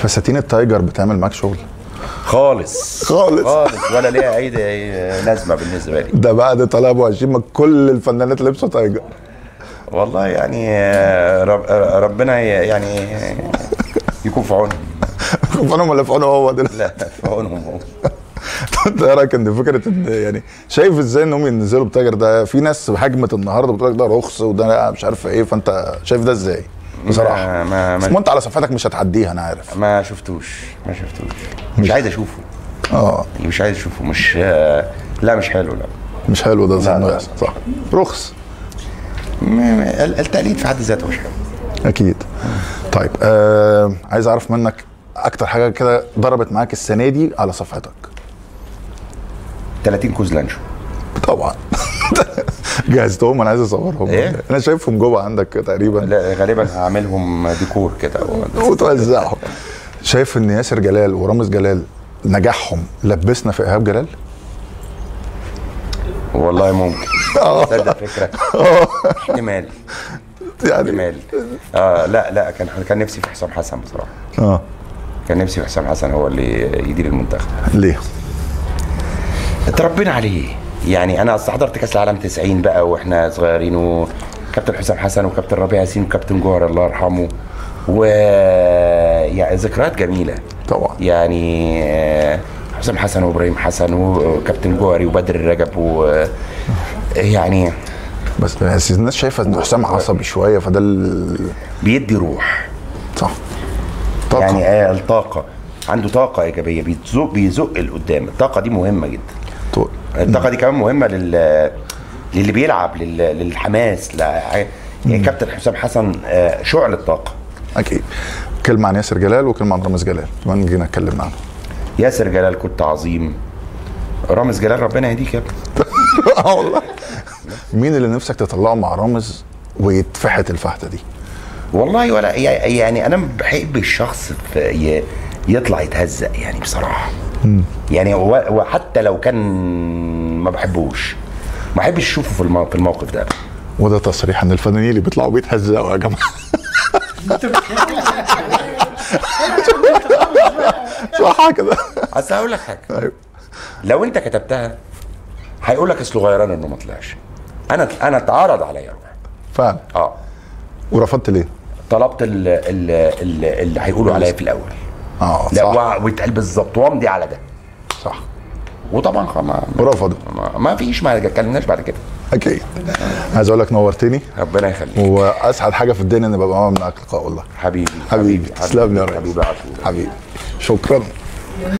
فساتين التايجر بتعمل معاك شغل خالص خالص. خالص ولا ليها اي لازمه بالنسبه لي ده بعد طلع ابو هشيم ما كل الفنانات لبسوا تايجر والله يعني آه، رب آه، ربنا ي- يعني آه، يكون في عونهم فانا ولا في عونه هو دلوقتي لا في عونهم هو انت ايه رايك ان فكره ان يعني شايف ازاي انهم ينزلوا بتاجر ده في ناس هجمت النهارده بتقول لك ده رخص وده مش عارف ايه فانت شايف ده ازاي بصراحه ما ما بس ما, ما انت على صفحتك مش هتعديها انا عارف ما شفتوش ما شفتوش مش عايز اشوفه اه مش عايز اشوفه مش آه، لا مش حلو لا مش حلو ده زي لا، انه لا. يحصل صح رخص م- م- التقليد في حد ذاته مش حلو اكيد طيب آه عايز اعرف منك اكتر حاجه كده ضربت معاك السنه دي على صفحتك 30 كوز لانشو طبعا جهزتهم انا عايز اصورهم إيه؟ انا شايفهم جوه عندك تقريبا لا غالبا هعملهم ديكور كده وتوزعهم شايف ان ياسر جلال ورامز جلال نجاحهم لبسنا في ايهاب جلال والله ممكن تصدق فكره احتمال يعني احتمال آه لا لا كان كان نفسي في حسام حسن بصراحه اه كان نفسي في حسام حسن هو اللي يدير المنتخب ليه؟ اتربينا عليه يعني انا اصل حضرت كاس العالم 90 بقى واحنا صغيرين وكابتن حسام حسن وكابتن ربيع ياسين وكابتن جوهر الله يرحمه و يعني ذكريات جميله طبعا يعني آه، حسام حسن وابراهيم حسن وكابتن جوهري وبدر الرجب و يعني بس بس الناس شايفه ان حسام عصبي شويه فده ال... بيدي روح صح طاقه يعني آه الطاقه عنده طاقه ايجابيه بيزق بيزق لقدام الطاقه دي مهمه جدا طو- الطاقه دي كمان مهمه لل للي بيلعب لل... للحماس لا يعني كابتن حسام حسن آه، شعل الطاقه اكيد كلمه عن ياسر جلال وكلمه عن رامز جلال كمان جينا اتكلمنا عنه ياسر جلال كنت عظيم رامز جلال ربنا يهديك يا ابني اه والله مين اللي نفسك تطلعه مع رامز ويتفحت الفحته دي والله ولا يعني انا ما بحب الشخص في ي- يطلع يتهزق يعني بصراحه يعني و- وحتى لو كان ما بحبوش ما بحبش اشوفه في المو- في الموقف ده وده تصريح ان الفنانين اللي بيطلعوا بيتهزقوا يا جماعه صح كده اصل هقول لك حاجه ايوه لو انت كتبتها هيقول لك اصله غيران انه ما طلعش انا انا اتعرض عليا اروح فعلا اه ورفضت ليه؟ طلبت ال- ال- ال- اللي هيقولوا عليا في الاول اه لا صح وع- ويتقال بالظبط وامضي على ده صح وطبعا خ- ما ورفضوا ما, ما فيش ما اتكلمناش بعد كده اكيد عايز اقول لك نورتني ربنا يخليك واسعد حاجه في الدنيا ان ببقى معاك لقاء والله حبيبي حبيبي تسلم لي يا ريس حبيبي عفو حبيبي شكرا